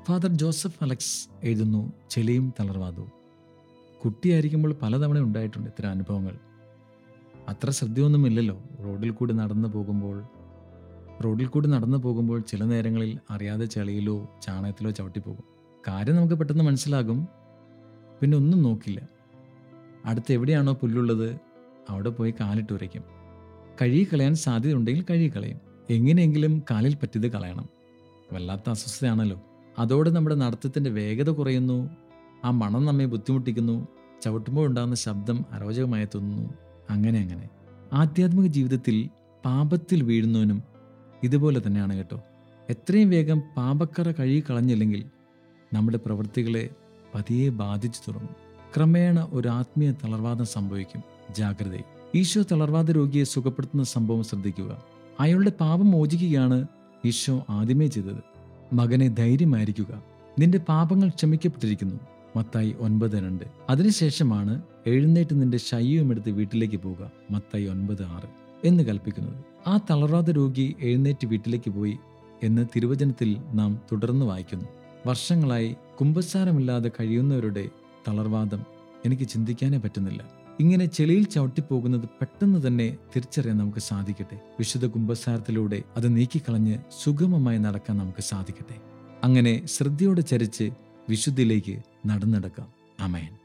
father Joseph Alex എഴുതുന്നു ചെളിയും തളർവാദവും കുട്ടിയായിരിക്കുമ്പോൾ പലതവണ ഉണ്ടായിട്ടുണ്ട് ഇത്തരം അനുഭവങ്ങൾ അത്ര ശ്രദ്ധയൊന്നുമില്ലല്ലോ റോഡിൽ കൂടി നടന്നു പോകുമ്പോൾ റോഡിൽ കൂടി നടന്നു പോകുമ്പോൾ ചില നേരങ്ങളിൽ അറിയാതെ ചെളിയിലോ ചാണകത്തിലോ ചവിട്ടിപ്പോകും കാര്യം നമുക്ക് പെട്ടെന്ന് മനസ്സിലാകും പിന്നെ ഒന്നും നോക്കില്ല അടുത്ത് എവിടെയാണോ പുല്ലുള്ളത് അവിടെ പോയി കാലിട്ട് ഉരയ്ക്കും കഴുകി കളയാൻ സാധ്യതയുണ്ടെങ്കിൽ കഴുകി കളയും എങ്ങനെയെങ്കിലും കാലിൽ പറ്റിയത് കളയണം വല്ലാത്ത അസ്വസ്ഥതയാണല്ലോ അതോടെ നമ്മുടെ നടത്തത്തിൻ്റെ വേഗത കുറയുന്നു ആ മണം നമ്മെ ബുദ്ധിമുട്ടിക്കുന്നു ചവിട്ടുമ്പോൾ ഉണ്ടാകുന്ന ശബ്ദം അരോചകമായി തോന്നുന്നു അങ്ങനെ അങ്ങനെ ആധ്യാത്മിക ജീവിതത്തിൽ പാപത്തിൽ വീഴുന്നവനും ഇതുപോലെ തന്നെയാണ് കേട്ടോ എത്രയും വേഗം പാപക്കറ കഴുകി കളഞ്ഞില്ലെങ്കിൽ നമ്മുടെ പ്രവൃത്തികളെ പതിയെ ബാധിച്ചു തുടങ്ങും ക്രമേണ ഒരു ആത്മീയ തളർവാദം സംഭവിക്കും ജാഗ്രത ഈശോ തളർവാദ രോഗിയെ സുഖപ്പെടുത്തുന്ന സംഭവം ശ്രദ്ധിക്കുക അയാളുടെ പാപം മോചിക്കുകയാണ് ഈശോ ആദ്യമേ ചെയ്തത് മകനെ ധൈര്യമായിരിക്കുക നിന്റെ പാപങ്ങൾ ക്ഷമിക്കപ്പെട്ടിരിക്കുന്നു മത്തായി ഒൻപത് രണ്ട് അതിനുശേഷമാണ് എഴുന്നേറ്റ് നിന്റെ ശയ്യവുമെടുത്ത് വീട്ടിലേക്ക് പോവുക മത്തായി ഒൻപത് ആറ് എന്ന് കൽപ്പിക്കുന്നത് ആ തളർവാദ രോഗി എഴുന്നേറ്റ് വീട്ടിലേക്ക് പോയി എന്ന് തിരുവചനത്തിൽ നാം തുടർന്ന് വായിക്കുന്നു വർഷങ്ങളായി കുമ്പസാരമില്ലാതെ കഴിയുന്നവരുടെ തളർവാദം എനിക്ക് ചിന്തിക്കാനേ പറ്റുന്നില്ല ഇങ്ങനെ ചെളിയിൽ ചവിട്ടിപ്പോകുന്നത് പെട്ടെന്ന് തന്നെ തിരിച്ചറിയാൻ നമുക്ക് സാധിക്കട്ടെ വിശുദ്ധ കുമ്പസാരത്തിലൂടെ അത് നീക്കിക്കളഞ്ഞ് സുഗമമായി നടക്കാൻ നമുക്ക് സാധിക്കട്ടെ അങ്ങനെ ശ്രദ്ധയോടെ ചരിച്ച് വിശുദ്ധിയിലേക്ക് നടന്നെടുക്കാം അമയൻ